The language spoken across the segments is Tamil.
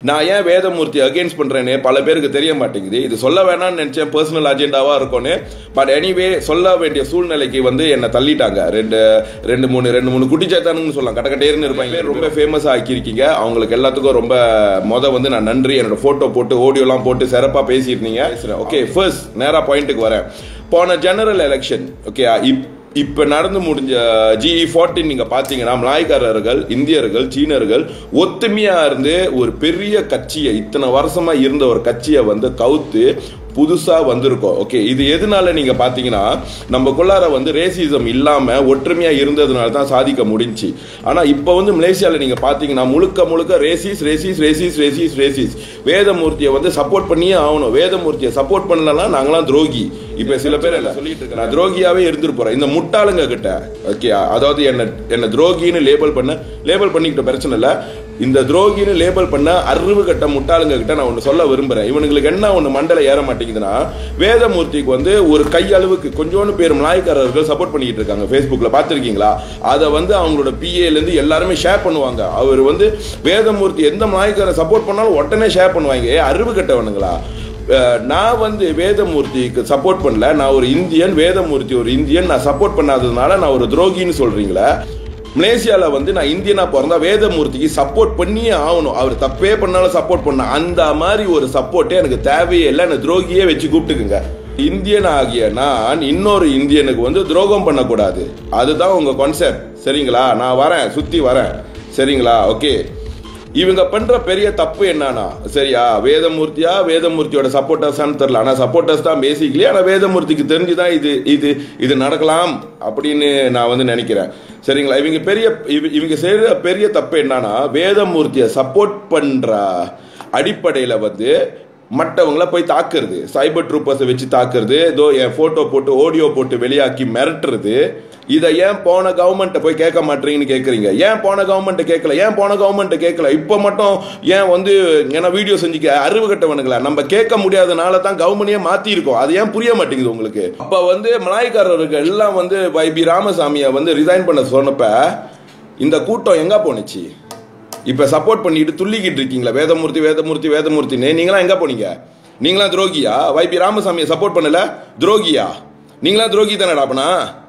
நான் ஏன் வேதமூர்த்தி அகேன்ஸ்ட் பண்றேன்னு பல பேருக்கு தெரிய மாட்டேங்குது இது சொல்ல வேணாம்னு நினைச்சேன் பர்சனல் அஜெண்டாவா இருக்கும்னு பட் எனிவே சொல்ல வேண்டிய சூழ்நிலைக்கு வந்து என்னை தள்ளிட்டாங்க ரெண்டு ரெண்டு மூணு ரெண்டு மூணு குட்டிச்சாத்தானுன்னு சொல்லலாம் கட்டக்கட்டேர்னு இருப்பாங்க ரொம்ப ஃபேமஸ் ஆக்கியிருக்கீங்க அவங்களுக்கு எல்லாத்துக்கும் ரொம்ப மொத வந்து நான் நன்றி என்னோட போட்டோ போட்டு ஆடியோலாம் போட்டு சிறப்பாக பேசியிருந்தீங்க ஓகே ஃபர்ஸ்ட் நேரா பாயிண்ட்டுக்கு வரேன் போன ஜெனரல் எலெக்ஷன் ஓகே இப் இப்ப நடந்து முடிஞ்ச ஜிஇ ஃபார்ட்டின் நீங்க பாத்தீங்கன்னா மலாய்க்காரர்கள் இந்தியர்கள் சீனர்கள் ஒத்துமையா இருந்து ஒரு பெரிய கட்சியை இத்தனை வருஷமா இருந்த ஒரு கட்சியை வந்து கவுத்து புதுசா வந்திருக்கோம் ஓகே இது எதனால நீங்க பாத்தீங்கன்னா நம்மக்குள்ளார வந்து ரேசிசம் இல்லாம ஒற்றுமையா இருந்ததுனால தான் சாதிக்க முடிஞ்சுச்சு ஆனா இப்ப வந்து மலேசியால நீங்க பாத்தீங்கன்னா முழுக்க முழுக்க ரேசிஸ் ரேசிஸ் ரேசிஸ் ரேசிஸ் ரேசிஸ் வேதமூர்த்தியை வந்து சப்போர்ட் பண்ணியே ஆகணும் வேதமூர்த்தியை சப்போர்ட் பண்ணலன்னா நாங்களாம் துரோகி இப்ப சில பேர் என்ன சொல்லிட்டு இருக்கேன் நான் துரோகியாவே இருந்துட்டு போறேன் இந்த முட்டாளுங்க கிட்ட ஓகே அதாவது என்ன என்ன துரோகின்னு லேபிள் பண்ண லேபிள் பண்ணிக்கிட்ட பிரச்சனை இல்ல இந்த துரோகின்னு லேபிள் பண்ண அறிவு கட்ட முட்டாளுங்க கிட்ட நான் ஒன்று சொல்ல விரும்புறேன் இவனுங்களுக்கு என்ன ஒன்று மண்டல ஏற மாட்டேங்குதுன்னா வேதமூர்த்திக்கு வந்து ஒரு கை அளவுக்கு கொஞ்சோண்டு பேர் மலாய்க்காரர்கள் சப்போர்ட் பண்ணிக்கிட்டு இருக்காங்க ஃபேஸ்புக்ல பார்த்துருக்கீங்களா அதை வந்து அவங்களோட பிஏல இருந்து எல்லாருமே ஷேர் பண்ணுவாங்க அவர் வந்து வேதமூர்த்தி எந்த மலாய்க்காரரை சப்போர்ட் பண்ணாலும் உடனே ஷேர் பண்ணுவாங்க ஏ, அறிவு கட்டவனுங்களா அஹ், நான் வந்து வேதமூர்த்திக்கு சப்போர்ட் பண்ணல நான் ஒரு இந்தியன் வேதமூர்த்தி ஒரு இந்தியன் நான் சப்போர்ட் பண்ணாததுனால நான் ஒரு துரோகின்னு சொல்றீங்களா மலேசியால வந்து நான் இந்தியனா பிறந்தா வேதமூர்த்திக்கு சப்போர்ட் பண்ணியே ஆகணும் அவர் தப்பே பண்ணாலும் சப்போர்ட் பண்ண அந்த மாதிரி ஒரு சப்போர்ட்டே எனக்கு தேவையே இல்லை என்ன துரோகியே வச்சு கூப்பிட்டுக்குங்க இந்தியன் ஆகிய நான் இன்னொரு இந்தியனுக்கு வந்து துரோகம் பண்ணக்கூடாது அதுதான் உங்க கான்செப்ட் சரிங்களா நான் வரேன் சுத்தி வரேன் சரிங்களா ஓகே இவங்க பண்ற பெரிய தப்பு என்னன்னா சரியா வேதமூர்த்தியா வேதமூர்த்தியோட சப்போர்ட்டர்ஸான்னு தெரியல ஆனா சப்போர்ட்டர்ஸ் தான் பேசிக்கலி ஆனா வேதமூர்த்திக்கு தெரிஞ்சுதான் இது இது இது நடக்கலாம் அப்படின்னு நான் வந்து நினைக்கிறேன் சரிங்களா இவங்க பெரிய இவ- இவங்க செய்யற பெரிய தப்பு என்னன்னா வேதமூர்த்தியை சப்போர்ட் பண்ற அடிப்படையில வந்து மற்றவங்கள போய் தாக்குறது சைபர் ட்ரூப்பர்ஸை வச்சு தாக்குறது ஏதோ என் போட்டோ போட்டு ஆடியோ போட்டு வெளியாக்கி மிரட்டுறது இதை ஏன் போன கவர்மெண்ட்டை போய் கேட்க மாட்டீங்கன்னு கேட்குறீங்க ஏன் போன கவர்மெண்ட்டை கேட்கல ஏன் போன கவர்மெண்ட்டை கேட்கல இப்போ மட்டும் ஏன் வந்து ஏன்னா வீடியோ செஞ்சுக்க அறிவு கட்டவனுங்களா நம்ம கேட்க முடியாதனால தான் கவர்மெண்ட்டே மாற்றிருக்கோம் அது ஏன் புரிய மாட்டேங்குது உங்களுக்கு அப்போ வந்து மலாய்க்காரர்கள் எல்லாம் வந்து வைபி ராமசாமியை வந்து ரிசைன் பண்ண சொன்னப்ப இந்த கூட்டம் எங்க போனுச்சு இப்ப சப்போர்ட் பண்ணிட்டு துள்ளிக்கிட்டு இருக்கீங்களா வேதமூர்த்தி வேதமூர்த்தி வேதமூர்த்தின்னு நீங்களாம் எங்க போனீங்க நீங்களாம் துரோகியா வைபி ராமசாமியை சப்போர்ட் பண்ணல துரோகியா நீங்களாம் துரோகி தானடா அப்பனா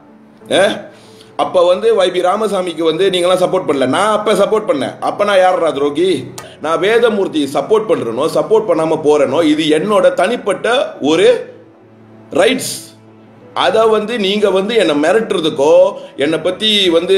ஏ அப்ப வந்து வைபி ராமசாமிக்கு வந்து நீங்களாம் சப்போர்ட் பண்ணல நான் அப்ப சப்போர்ட் பண்ணேன் அப்ப நான் யாரா துரோகி நான் வேதமூர்த்தி சப்போர்ட் பண்றேனோ சப்போர்ட் பண்ணாம போறேனோ இது என்னோட தனிப்பட்ட ஒரு ரைட்ஸ் அதை வந்து நீங்க வந்து என்னை மிரட்டுறதுக்கோ என்னை பத்தி வந்து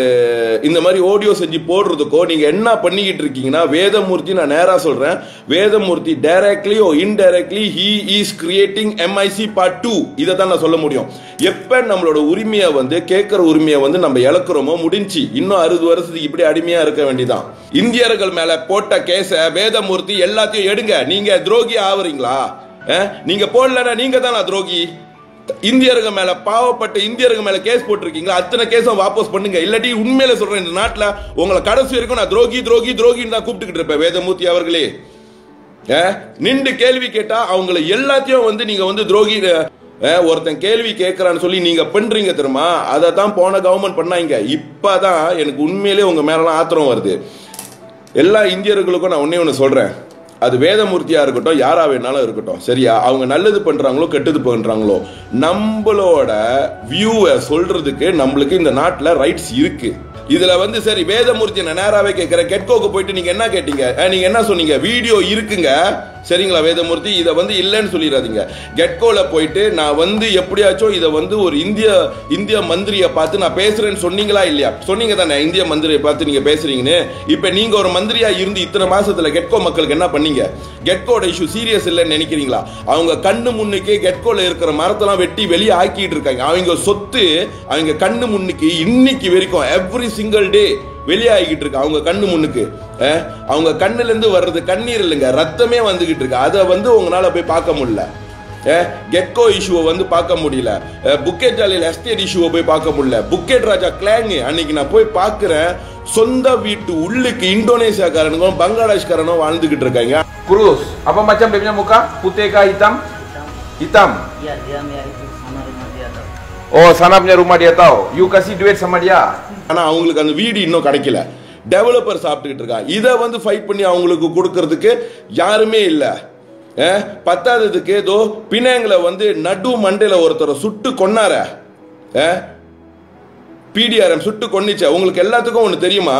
இந்த மாதிரி ஆடியோ செஞ்சு போடுறதுக்கோ நீங்க என்ன பண்ணிக்கிட்டு இருக்கீங்கன்னா வேதமூர்த்தி நான் நேரா சொல்றேன் Vedamoorthy directly or indirectly he is creating MIC part two இதை தான் நான் சொல்ல முடியும் எப்ப நம்மளோட உரிமையை வந்து கேட்கிற உரிமையை வந்து நம்ம இழக்கிறோமோ முடிஞ்சு இன்னும் அறுபது வருஷத்துக்கு இப்படி அடிமையா இருக்க வேண்டியதான் இந்தியர்கள் மேல போட்ட கேஸ வேதமூர்த்தி எல்லாத்தையும் எடுங்க நீங்க துரோகி ஆவறீங்களா அஹ்? நீங்க போடலன்னா நீங்க தானா துரோகி இந்தியர்கள் மேல பாவப்பட்ட இந்தியர்கள் மேல கேஸ் போட்டிருக்கீங்களா அத்தனை கேஸும் வாபஸ் பண்ணுங்க இல்லாட்டி உண்மையில சொல்றேன் இந்த நாட்டுல உங்களை கடைசி வரைக்கும் நான் துரோகி துரோகி துரோகின்னு தான் கூப்பிட்டுக்கிட்டு இருப்பேன் வேதமூர்த்தி அவர்களே அஹ், நின்று கேள்வி கேட்டா அவங்கள எல்லாத்தையும் வந்து நீங்க வந்து துரோகி அஹ், ஒருத்தன் கேள்வி கேட்கறான்னு சொல்லி நீங்க பண்றீங்க தெரியுமா அதை தான் போன கவர்மெண்ட் பண்ணாங்க இப்பதான் எனக்கு உண்மையிலே உங்க மேலாம் ஆத்திரம் வருது எல்லா இந்தியர்களுக்கும் நான் ஒண்ணே ஒன்று சொல்றேன் அது வேதமூர்த்தியா இருக்கட்டும் யாரா வேணாலும் இருக்கட்டும் சரியா அவங்க நல்லது பண்றாங்களோ கெட்டது பண்றாங்களோ நம்மளோட வியூவை சொல்றதுக்கு நம்மளுக்கு இந்த நாட்டில் ரைட்ஸ் இருக்கு இதுல வந்து சரி வேதமூர்த்தி நான் நேராவே கேட்கிறேன் கெட்கோக்கு போயிட்டு நீங்க என்ன கேட்டீங்க அஹ், நீங்க என்ன சொன்னீங்க வீடியோ இருக்குங்க சரிங்களா வேதமூர்த்தி இதை வந்து இல்லைன்னு சொல்லிடாதீங்க கெட்கோல போயிட்டு நான் வந்து எப்படியாச்சும் இதை வந்து ஒரு இந்திய இந்திய மந்திரியை பார்த்து நான் பேசுறேன்னு சொன்னீங்களா இல்லையா சொன்னீங்க தானே இந்திய மந்திரியை பார்த்து நீங்க பேசுறீங்கன்னு இப்ப நீங்க ஒரு மந்திரியா இருந்து இத்தனை மாசத்துல கெட்கோ மக்களுக்கு என்ன பண்ணீங்க கெட்கோட இஷ்யூ சீரியஸ் இல்லைன்னு நினைக்கிறீங்களா அவங்க கண்ணு முன்னுக்கே கெட்கோல இருக்கிற மரத்தெல்லாம் வெட்டி வெளியே ஆக்கிட்டு இருக்காங்க அவங்க சொத்து அவங்க கண்ணு முன்னுக்கு இன்னைக்கு வரைக்கும் எவ்ரி சிங்கிள் டே வெளியாகிட்டு இருக்கு அவங்க கண்ணு முன்னுக்கு அஹ், அவங்க கண்ணுல இருந்து வர்றது கண்ணீர் இல்லைங்க ரத்தமே வந்துகிட்டு இருக்கு அதை வந்து உங்களால போய் பார்க்க முடியல அஹ், கெட்கோ இஷ்யூவை வந்து பார்க்க முடியல அஹ், புக்கெட் ஜாலியில் எஸ்டேட் இஷ்யூவை போய் பார்க்க முடியல புக்கெட் ராஜா கிளாங் அன்னைக்கு நான் போய் பார்க்கிறேன் சொந்த வீட்டு உள்ளுக்கு இந்தோனேசியாக்காரனும் பங்களாதேஷ்காரனும் வாழ்ந்துகிட்டு இருக்காங்க Kurus. Apa macam dia punya muka? Putih kah hitam? Hitam. Iya, dia mirip sama rumah dia tuh. Oh, sana punya rumah dia tahu. You kasih duit sama dia. ஆனா அவங்களுக்கு அந்த வீடு இன்னும் கிடைக்கல டெவலப்பர் சாப்பிட்டுக்கிட்டு இருக்கான் இதை வந்து ஃபைட் பண்ணி அவங்களுக்கு கொடுக்கறதுக்கு யாருமே இல்லை அஹ், பத்தாததுக்கு ஏதோ பினாங்கில் வந்து நடு மண்டையில் ஒருத்தரை சுட்டு கொன்னார பிடிஆர்எம் சுட்டு கொன்னிச்ச உங்களுக்கு எல்லாத்துக்கும் ஒன்று தெரியுமா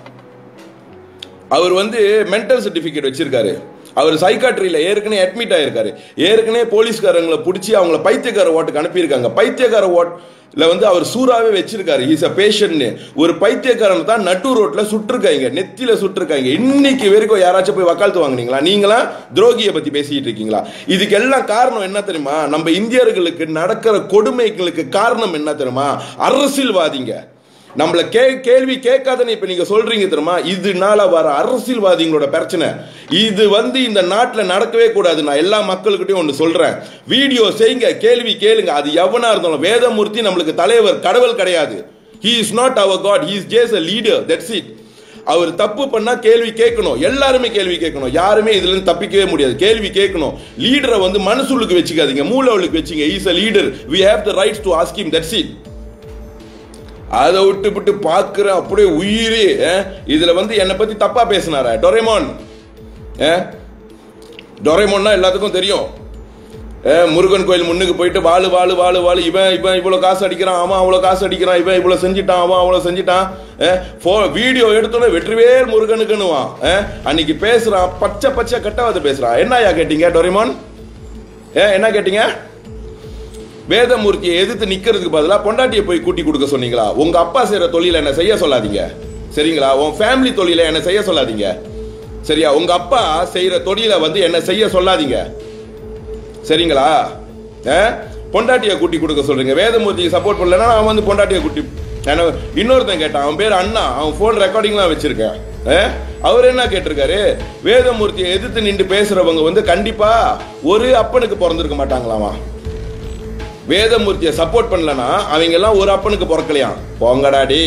அவர் வந்து மென்டல் சர்டிஃபிகேட் வச்சிருக்காரு அவர் சைக்காட்ரியில் ஏற்கனவே அட்மிட் ஆயிருக்காரு ஏற்கனவே போலீஸ்காரங்களை பிடிச்சி அவங்கள பைத்தியக்கார ஓட்டுக்கு அனுப்பியிருக்காங்க பைத்தியக்கார ஓட்ல வந்து அவர் சூறாவே வச்சிருக்காரு இஸ் அ பேஷண்ட்னு ஒரு பைத்தியக்காரன் தான் நட்டு ரோட்ல சுட்டிருக்காங்க நெத்தியில சுட்டிருக்காங்க இன்னைக்கு வரைக்கும் யாராச்சும் போய் வக்காலத்து வாங்குனீங்களா நீங்களா துரோகியை பத்தி பேசிட்டு இருக்கீங்களா இதுக்கு எல்லாம் காரணம் என்ன தெரியுமா நம்ம இந்தியர்களுக்கு நடக்கிற கொடுமைகளுக்கு காரணம் என்ன தெரியுமா அரசியல்வாதிங்க நம்மள கே கேள்வி கேட்காதன்னு இப்ப நீங்க சொல்றீங்க தெரியுமா இதனால வர அரசியல்வாதிகளோட பிரச்சனை இது வந்து இந்த நாட்டில் நடக்கவே கூடாது நான் எல்லா மக்கள்கிட்டயும் ஒன்று சொல்றேன் வீடியோ செய்யுங்க கேள்வி கேளுங்க அது எவனா இருந்தாலும் வேதமூர்த்தி நம்மளுக்கு தலைவர் கடவுள் கிடையாது ஹி இஸ் நாட் அவர் god he is just a leader that's it அவர் தப்பு பண்ணா கேள்வி கேட்கணும் எல்லாருமே கேள்வி கேட்கணும் யாருமே இதுல இருந்து தப்பிக்கவே முடியாது கேள்வி கேட்கணும் லீடரை வந்து மனசுளுக்கு வச்சுக்காதீங்க மூலவளுக்கு வச்சுங்க is a leader we have the rights to ask him that's it அதை விட்டு விட்டு பார்க்குற அப்படியே உயிரே அஹ், இதுல வந்து என்னை பத்தி தப்பா பேசினாரா டொரேமான் அஹ், டொரேமான்னா எல்லாத்துக்கும் தெரியும் அஹ், முருகன் கோயில் முன்னுக்கு போயிட்டு வாழு வாழு வாழு வாழு இவன் இவன் இவ்வளோ காசு அடிக்கிறான் அவன் அவ்வளோ காசு அடிக்கிறான் இவன் இவ்வளோ செஞ்சிட்டான் அவன் அவ்வளோ செஞ்சிட்டான் அஹ், ஃபோ வீடியோ எடுத்தோன்னே வெற்றிவேல் முருகனுக்குன்னுவான் அஹ், அன்னைக்கு பேசுறான் பச்சை பச்சை கட்டாவது பேசுறான் என்னய்யா கேட்டீங்க டொரேமான் ஏ என்ன கேட்டீங்க வேதமூர்த்தியை எதிர்த்து நிக்கிறதுக்கு பதிலா பொண்டாட்டியை போய் கூட்டி கொடுக்க சொன்னீங்களா உங்க அப்பா செய்யற தொழில என்ன செய்ய சொல்லாதீங்க சரிங்களா உன் ஃபேமிலி தொழில என்ன செய்ய சொல்லாதீங்க சரியா உங்க அப்பா செய்யற தொழில வந்து என்ன செய்ய சொல்லாதீங்க சரிங்களா ஆ? பொண்டாட்டியை கூட்டி கொடுக்க சொல்றீங்க வேதமூர்த்தியை சப்போர்ட் பண்ணலன்னா அவன் வந்து பொண்டாட்டியை கூட்டி ஏன்னா இன்னொருத்தன் கேட்டான் அவன் பேர் அண்ணா அவன் ஃபோன் ரெக்கார்டிங்லாம் வச்சிருக்கேன் ஆ? அவர் என்ன கேட்டிருக்காரு வேதமூர்த்தியை எதிர்த்து நின்று பேசுறவங்க வந்து கண்டிப்பா ஒரு அப்பனுக்கு பிறந்திருக்க மாட்டாங்களாமா வேதமூர்த்தியை சப்போர்ட் பண்ணலனா அவங்க எல்லாம் ஒரு அப்பனுக்கு பிறக்கலையாம் போங்கடாடி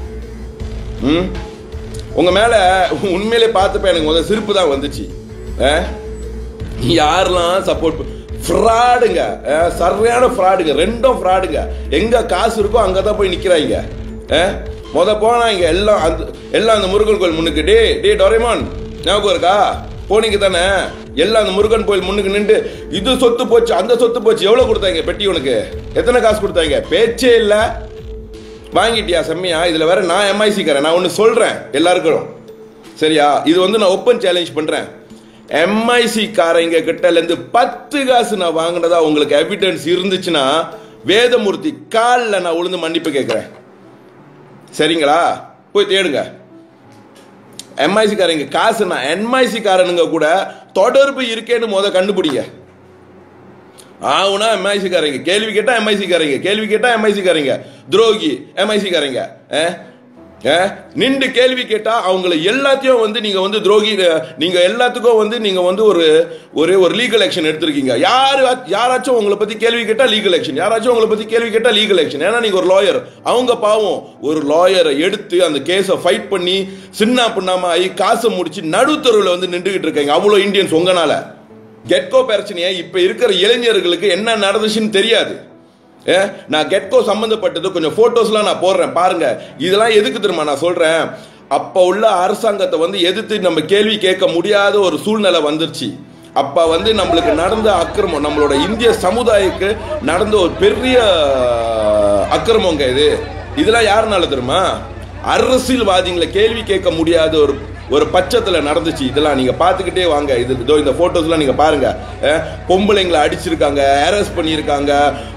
ம் உங்க மேல உண்மையிலே பார்த்தப்ப எனக்கு முதல்ல சிரிப்பு தான் வந்துச்சு ஆ? யாரெல்லாம் சப்போர்ட் ஃப்ராடுங்க சரியான ஃப்ராடுங்க ரெண்டும் ஃப்ராடுங்க எங்க காசு இருக்கோ அங்க தான் போய் நிக்கிறாங்க ஆ? முத போனாங்க எல்லாம் அந்த எல்லாம் அந்த முருகன் கோயில் முன்னுக்கு டே டே டொரேமான் ஞாபகம் இருக்கா போனீங்க தானே எல்லாம் அந்த முருகன் கோயில் முன்னுக்கு நின்று இது சொத்து போச்சு அந்த சொத்து போச்சு எவ்வளவு கொடுத்தாங்க பெட்டி உனக்கு எத்தனை காசு கொடுத்தாங்க பேச்சே இல்ல வாங்கிட்டியா செம்மையா இதுல வேற நான் எம்ஐசி காரன் நான் ஒன்னு சொல்றேன் எல்லாருக்கும் சரியா இது வந்து நான் ஓப்பன் சேலஞ்ச் பண்றேன் எம்ஐசி காரங்க கிட்ட இருந்து பத்து காசு நான் வாங்கினதா உங்களுக்கு எவிடன்ஸ் இருந்துச்சுன்னா வேதமூர்த்தி காலில் நான் உளுந்து மன்னிப்பு கேட்கிறேன் சரிங்களா போய் தேடுங்க எம்ஐசி காரங்க காசுனா என்ஐசி காரனுங்க கூட தொடர்பு இருக்கேன்னு முத கண்டுபிடிங்க ஆவுனா எம்ஐசி காரங்க கேள்வி கேட்டா எம்ஐசி காரங்க கேள்வி கேட்டா எம்ஐசி காரங்க துரோகி எம்ஐசி காரங்க நின்று கேள்வி கேட்டா அவங்கள எல்லாத்தையும் வந்து நீங்க வந்து துரோகி அஹ், நீங்க எல்லாத்துக்கும் வந்து நீங்க வந்து ஒரு ஒரு ஒரு லீகல் ஆக்ஷன் எடுத்திருக்கீங்க யாரு யாராச்சும் உங்களை பத்தி கேள்வி கேட்டா லீகல் ஆக்ஷன் யாராச்சும் உங்களை பத்தி கேள்வி கேட்டா லீகல் ஆக்ஷன் ஏன்னா நீங்க ஒரு லாயர் அவங்க பாவம் ஒரு லாயரை எடுத்து அந்த கேஸை ஃபைட் பண்ணி சின்ன பின்னாம ஆகி காசை முடிச்சு நடுத்தருவில் வந்து நின்றுகிட்டு இருக்காங்க அவ்வளோ இந்தியன்ஸ் உங்கனால கெட்கோ பிரச்சனையை இப்ப இருக்கிற இளைஞர்களுக்கு என்ன நடந்துச்சுன்னு தெரியாது ஏ, நான் கெட்கோ சம்பந்தப்பட்டது கொஞ்சம் போட்டோஸ்லாம் நான் போடுறேன் பாருங்க இதெல்லாம் எதுக்கு தெரியுமா நான் சொல்றேன் அப்ப உள்ள அரசாங்கத்தை வந்து எதிர்த்து நம்ம கேள்வி கேட்க முடியாத ஒரு சூழ்நிலை வந்துருச்சு அப்ப வந்து நம்மளுக்கு நடந்த அக்கிரமம் நம்மளோட இந்திய சமுதாயக்கு நடந்த ஒரு பெரிய அக்கிரமங்க இது இதெல்லாம் யாருனால தெரியுமா அரசியல்வாதிகளை கேள்வி கேட்க முடியாத ஒரு ஒரு பட்சத்துல நடந்துச்சு இதெல்லாம் நீங்க பாத்துக்கிட்டே வாங்க இது இதோ இந்த போட்டோஸ்லாம் நீங்க பாருங்க அஹ், பொம்பளைங்களை அடிச்சிருக்காங்க அரெஸ்ட் பண்ணியிருக்காங்க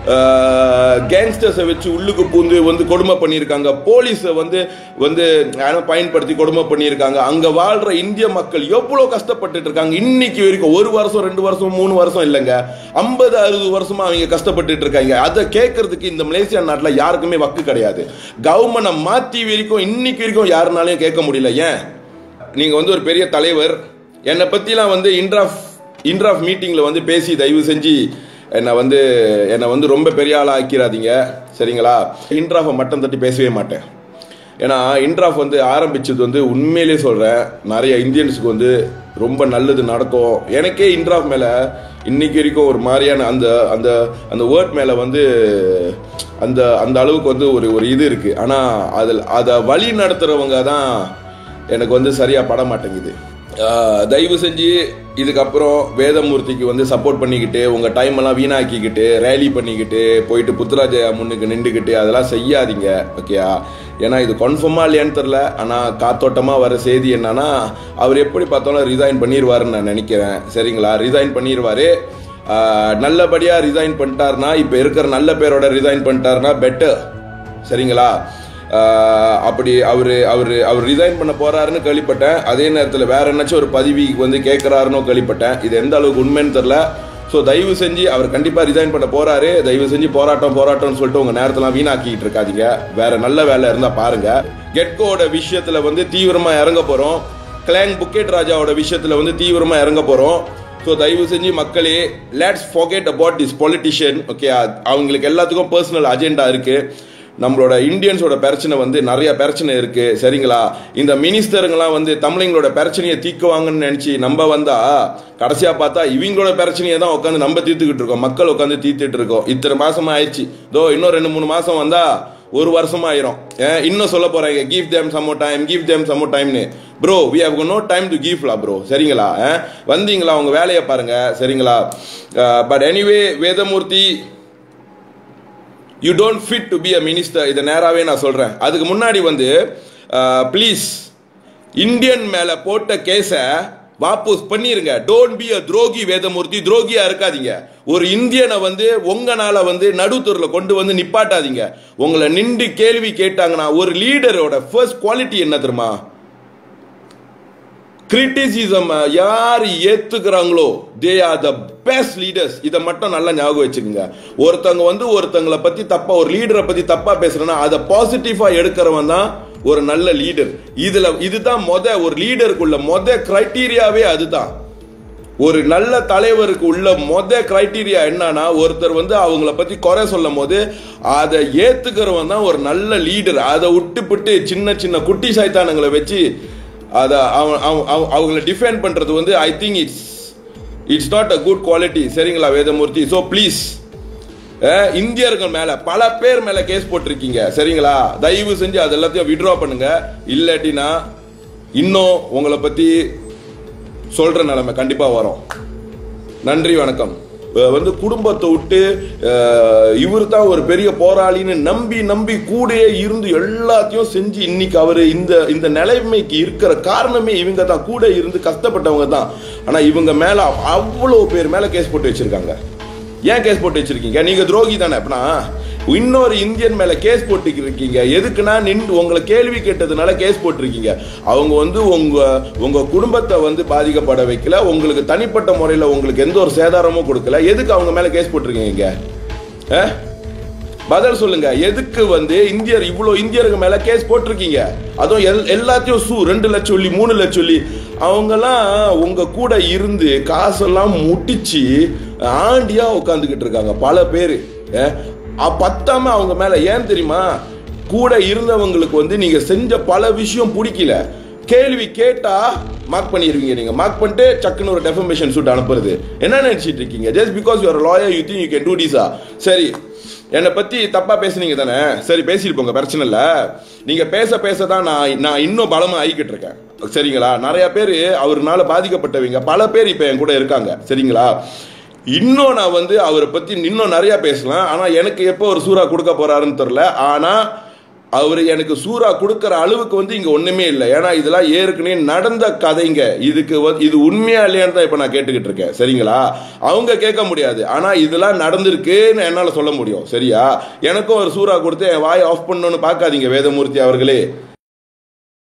கேங்ஸ்டர்ஸை வச்சு உள்ளுக்கு பூந்து வந்து கொடுமை பண்ணியிருக்காங்க போலீஸை வந்து வந்து யாரோ பயன்படுத்தி கொடுமை பண்ணியிருக்காங்க அங்க வாழ்ற இந்திய மக்கள் எவ்வளவு கஷ்டப்பட்டுட்டு இருக்காங்க இன்னைக்கு வரைக்கும் ஒரு வருஷம் ரெண்டு வருஷம் மூணு வருஷம் இல்லைங்க ஐம்பது அறுபது வருஷமா அவங்க கஷ்டப்பட்டுட்டு இருக்காங்க அதை கேட்கறதுக்கு இந்த மலேசியா நாட்டில் யாருக்குமே வக்கு கிடையாது கவர்மெண்ட்டை மாத்தி வரைக்கும் இன்னைக்கு வரைக்கும் யாருனாலையும் கேட்க முடியல ஏன் நீங்க வந்து ஒரு பெரிய தலைவர் என்னை பத்திலாம் வந்து இன்ட்ராஃப் இன்ட்ராஃப் மீட்டிங்ல வந்து பேசி தயவு செஞ்சு என்னை வந்து என்னை வந்து ரொம்ப பெரிய ஆளா ஆக்கிராதீங்க சரிங்களா இன்ட்ராஃபை மட்டம் தட்டி பேசவே மாட்டேன் ஏன்னா இன்ட்ராஃப் வந்து ஆரம்பிச்சது வந்து உண்மையிலே சொல்றேன் நிறைய இந்தியன்ஸுக்கு வந்து ரொம்ப நல்லது நடக்கும் எனக்கே இன்ட்ராஃப் மேல இன்னைக்கு வரைக்கும் ஒரு மாதிரியான அந்த அந்த அந்த வேர்ட் மேல வந்து அந்த அந்த அளவுக்கு வந்து ஒரு ஒரு இது இருக்கு ஆனா அதில் அதை வழி நடத்துறவங்க தான் எனக்கு வந்து சரியாக பட மாட்டேங்குது ஆஹ் தயவு செஞ்சு இதுக்கப்புறம் வேதமூர்த்திக்கு வந்து சப்போர்ட் பண்ணிக்கிட்டு உங்கள் டைம் எல்லாம் வீணாக்கிக்கிட்டு ரேலி பண்ணிக்கிட்டு போயிட்டு புத்துராஜ முன்னுக்கு நின்றுக்கிட்டு அதெல்லாம் செய்யாதீங்க ஓகேயா ஏன்னா இது கன்ஃபார்மாக இல்லையான்னு தெரில ஆனால் காத்தோட்டமாக வர செய்தி என்னன்னா அவர் எப்படி பார்த்தாலும் ரிசைன் பண்ணிடுவாருன்னு நான் நினைக்கிறேன் சரிங்களா ரிசைன் பண்ணிடுவாரு ஆஹ் நல்லபடியா ரிசைன் பண்ணிட்டாருனா இப்போ இருக்கிற நல்ல பேரோட ரிசைன் பண்ணிட்டாருனா பெட்டர் சரிங்களா ஆஹ் அப்படி அவர் அவர் அவர் ரிசைன் பண்ண போறாருன்னு கேள்விப்பட்டேன் அதே நேரத்தில் வேற என்னாச்சும் ஒரு பதவிக்கு வந்து கேட்குறாருன்னு கேள்விப்பட்டேன் இது எந்த அளவுக்கு உண்மைன்னு தெரில ஸோ தயவு செஞ்சு அவர் கண்டிப்பாக ரிசைன் பண்ண போறாரு தயவு செஞ்சு போராட்டம் போராட்டம்னு சொல்லிட்டு உங்க நேரத்தெல்லாம் வீணாக்கிட்டு இருக்காதீங்க வேற நல்ல வேலை இருந்தால் பாருங்க கெட்கோட விஷயத்துல வந்து தீவிரமா இறங்க போறோம் கிளாங் புக்கெட் ராஜாவோட விஷயத்துல வந்து தீவிரமா இறங்க போறோம் ஸோ தயவு செஞ்சு மக்களே let's forget about this politician okay அவங்களுக்கு எல்லாத்துக்கும் பர்சனல் அஜெண்டா இருக்கு நம்மளோட இந்தியன்ஸோட பிரச்சனை வந்து நிறைய பிரச்சனை இருக்கு சரிங்களா இந்த மினிஸ்டருங்களாம் வந்து தமிழங்களோட பிரச்சனையை தீக்குவாங்கன்னு நினைச்சு நம்ம வந்தா கடைசியா பார்த்தா இவங்களோட பிரச்சனையை தான் உட்காந்து நம்ம தீர்த்துக்கிட்டு இருக்கோம் மக்கள் உட்காந்து தீர்த்துட்டு இருக்கோம் இத்தனை மாசமா ஆயிடுச்சு தோ இன்னும் ரெண்டு மூணு மாசம் வந்தா ஒரு வருஷமா ஆயிரும் ஏன் இன்னும் சொல்ல போறாங்க give them some time give them some டைம்னு bro we have no time to கிவ்லா ப்ரோ சரிங்களா அஹ்? வந்தீங்களா உங்க வேலையை பாருங்க சரிங்களா but anyway Vedamoorthy you don't fit to be a minister இதை நேராகவே நான் சொல்கிறேன் அதுக்கு முன்னாடி வந்து ப்ளீஸ் இந்தியன் மேலே போட்ட கேஸை வாபஸ் பண்ணிருங்க டோன்ட் பி அ துரோகி வேதமூர்த்தி துரோகியா இருக்காதீங்க ஒரு இந்தியனை வந்து உங்கனால வந்து நடுத்தூர்ல கொண்டு வந்து நிப்பாட்டாதீங்க உங்களை நின்று கேள்வி கேட்டாங்கன்னா ஒரு லீடரோட ஃபர்ஸ்ட் குவாலிட்டி என்ன தெரியுமா கிரிட்டிசிசம் யார் ஏத்துக்கிறாங்களோ they are the best leaders இதை மட்டும் நல்லா ஞாபகம் வச்சுக்கோங்க ஒருத்தவங்க வந்து ஒருத்தவங்கள பத்தி தப்பா ஒரு லீடரை பத்தி தப்பா பேசுறேன்னா அதை பாசிட்டிவா எடுக்கிறவன் தான் ஒரு நல்ல லீடர் இதுல இதுதான் மொத ஒரு லீடருக்குள்ள மொத கிரைட்டீரியாவே அதுதான் ஒரு நல்ல தலைவருக்கு உள்ள மொத கிரைட்டீரியா என்னன்னா ஒருத்தர் வந்து அவங்கள பத்தி குறை சொல்லும் போது அதை ஏத்துக்கிறவன் தான் ஒரு நல்ல லீடர் அதை விட்டுப்பிட்டு சின்ன சின்ன குட்டி சைத்தானங்களை வச்சு அதை அவன் அவன் அவன்- அவங்கள டிஃபெண்ட் பண்றது வந்து I think it's it's not a good quality சரிங்களா வேதமூர்த்தி ஸோ ப்ளீஸ் இந்தியர்கள் மேல பல பேர் மேல கேஸ் போட்டிருக்கீங்க சரிங்களா தயவு செஞ்சு அது எல்லாத்தையும் விட்ரா பண்ணுங்க இல்லாட்டினா இன்னும் உங்களை பத்தி சொல்ற நிலைமை கண்டிப்பா வரும் நன்றி வணக்கம் அஹ் வந்து குடும்பத்தை விட்டு இவர் தான் ஒரு பெரிய போராளின்னு நம்பி நம்பி கூடயே இருந்து எல்லாத்தையும் செஞ்சு இன்னைக்கு அவர் இந்த இந்த நிலைமைக்கு இருக்கிற காரணமே இவங்க தான் கூட இருந்து கஷ்டப்பட்டவங்க தான் ஆனா இவங்க மேல அவ்வளோ பேர் மேல கேஸ் போட்டு வச்சிருக்காங்க ஏன் கேஸ் போட்டு வச்சிருக்கீங்க நீங்க துரோகி தானே அப்படின்னா இன்னொரு இந்தியன் மேல கேஸ் போட்டுருக்கீங்க எதுக்குன்னா நின்று உங்களை கேள்வி கேட்டதுனால கேஸ் போட்டிருக்கீங்க அவங்க வந்து உங்க உங்க குடும்பத்தை வந்து பாதிக்கப்பட வைக்கல உங்களுக்கு தனிப்பட்ட முறையில் உங்களுக்கு எந்த ஒரு சேதாரமும் கொடுக்கல எதுக்கு அவங்க மேல கேஸ் போட்டிருக்கீங்க ஆ? பதில் சொல்லுங்க எதுக்கு வந்து இந்தியர் இவ்வளோ இந்தியருக்கு மேல கேஸ் போட்டிருக்கீங்க அதுவும் எல் எல்லாத்தையும் சூ ரெண்டு லட்சம் சொல்லி மூணு லட்சம் சொல்லி அவங்கெல்லாம் உங்க கூட இருந்து காசெல்லாம் முட்டிச்சு ஆண்டியா உட்காந்துக்கிட்டு இருக்காங்க பல பேர் பத்தாம அவங்க மேல ஏன் தெரியுமா கூட இருந்தவங்களுக்கு வந்து நீங்க செஞ்ச பல விஷயம் பிடிக்கல கேள்வி கேட்டா மார்க் பண்ணிடுவீங்க நீங்க மார்க் பண்ணிட்டு சக்குன்னு ஒரு டெஃபர்மேஷன் சூட் அனுப்புறது என்ன நினைச்சிட்டு இருக்கீங்க just because you're lawyer you think you can do டிஸா சரி என்னை பத்தி தப்பா பேசுனீங்க தானே சரி பேசிட்டு போங்க பிரச்சனை இல்ல நீங்க பேச பேச தான் நான் நான் இன்னும் பலமா ஆகிக்கிட்டு இருக்கேன் சரிங்களா நிறைய பேர் அவர்னால பாதிக்கப்பட்டவங்க பல பேர் இப்ப என் கூட இருக்காங்க சரிங்களா இன்னும் நான் வந்து அவரை பத்தி இன்னும் நிறைய பேசலாம் ஆனா எனக்கு எப்போ ஒரு சூறா கொடுக்க போறாருன்னு தெரியல ஆனா அவர் எனக்கு சூறா கொடுக்கிற அளவுக்கு வந்து இங்க ஒண்ணுமே இல்லை ஏன்னா இதெல்லாம் ஏற்கனவே நடந்த கதைங்க இதுக்கு வந்து இது உண்மையா இல்லையான்னு தான் இப்ப நான் கேட்டுக்கிட்டு இருக்கேன் சரிங்களா அவங்க கேட்க முடியாது ஆனா இதெல்லாம் நடந்திருக்குன்னு என்னால சொல்ல முடியும் சரியா எனக்கும் ஒரு சூறா கொடுத்து என் வாய் ஆஃப் பண்ணணும்னு பார்க்காதீங்க வேதமூர்த்தி அவர்களே